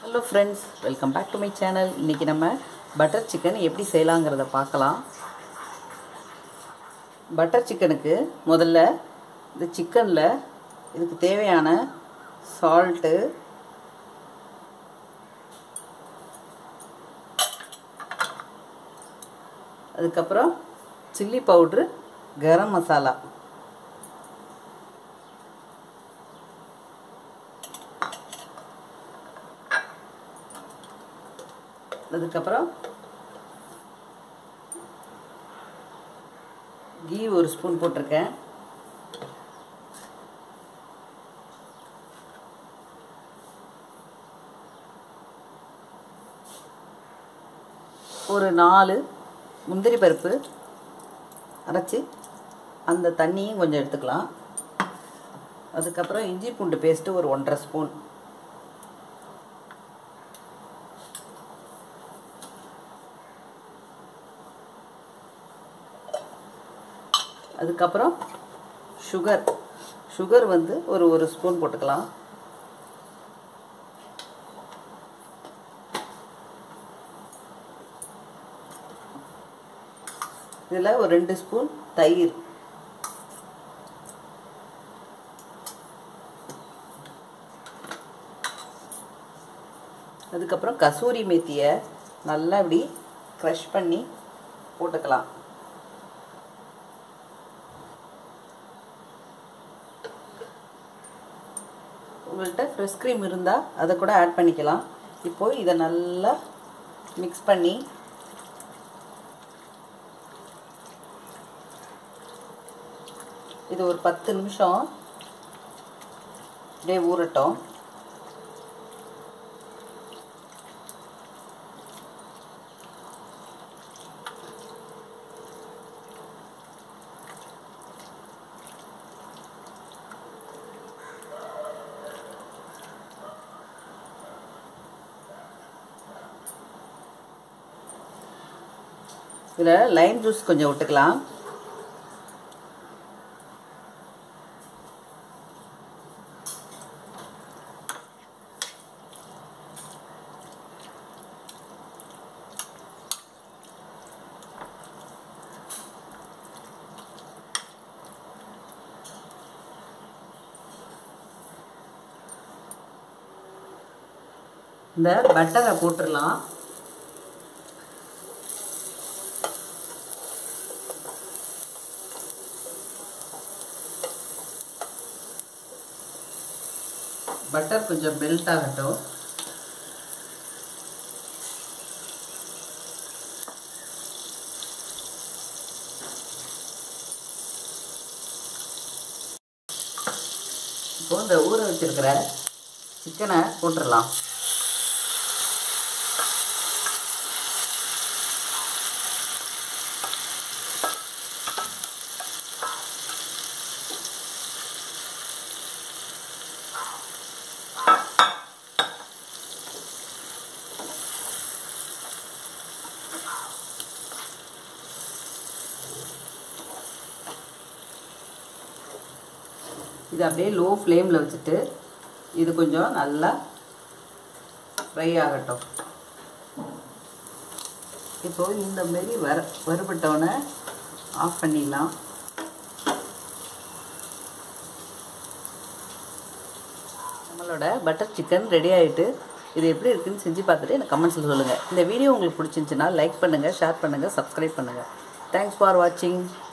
hello friends welcome back to my channel இன்றைக்கி நம்ம butter chicken எப்படி செய்யலாங்கிறத பார்க்கலாம் பட்டர் சிக்கனுக்கு முதல்ல இந்த சிக்கனில் இதுக்கு தேவையான சால்ட்டு அதுக்கப்புறம் சில்லி பவுட்ரு கரம் மசாலா அதுக்கப்புறம் கீ ஒரு ஸ்பூன் போட்டிருக்கேன் ஒரு நாலு முந்திரி பருப்பு அரைச்சி அந்த தண்ணியும் கொஞ்சம் எடுத்துக்கலாம் அதுக்கப்புறம் இஞ்சி பூண்டு பேஸ்ட்டு ஒரு ஒன்றரை ஸ்பூன் அதுக்கப்புறம் சுகர் சுகர் வந்து ஒரு ஒரு ஸ்பூன் போட்டுக்கலாம் இதில் ஒரு ரெண்டு ஸ்பூன் தயிர் அதுக்கப்புறம் கசூரி மேத்தியை நல்லா இப்படி க்ரஷ் பண்ணி போட்டுக்கலாம் உங்கள்கிட்ட ஃப்ரெஷ் க்ரீம் இருந்தால் அதை கூட ஆட் பண்ணிக்கலாம் இப்போது இதை நல்லா மிக்ஸ் பண்ணி இது ஒரு பத்து நிமிஷம் அப்படியே ஊறட்டும் இதில் லைம் ஜூஸ் கொஞ்சம் விட்டுக்கலாம் இந்த பட்டரை போட்டுடலாம் பட்டர் கொஞ்சம் மெல்ட் ஆகட்டும் இப்போ இந்த ஊற வச்சிருக்கிற சிக்கனை போட்டுடலாம் இது அப்படியே லோ ஃப்ளேமில் வச்சுட்டு இது கொஞ்சம் நல்லா ஃப்ரை ஆகட்டும் இப்போது இந்த மாரி வர வறுபட்டவனை ஆஃப் பண்ணிடலாம் நம்மளோட பட்டர் சிக்கன் ரெடி ஆகிட்டு இது எப்படி இருக்குன்னு செஞ்சு பார்த்துட்டு எனக்கு கமெண்ட்ஸில் சொல்லுங்கள் இந்த வீடியோ உங்களுக்கு பிடிச்சிருந்துச்சின்னா லைக் பண்ணுங்கள் ஷேர் பண்ணுங்கள் சப்ஸ்கிரைப் பண்ணுங்கள் தேங்க்ஸ் ஃபார் வாட்சிங்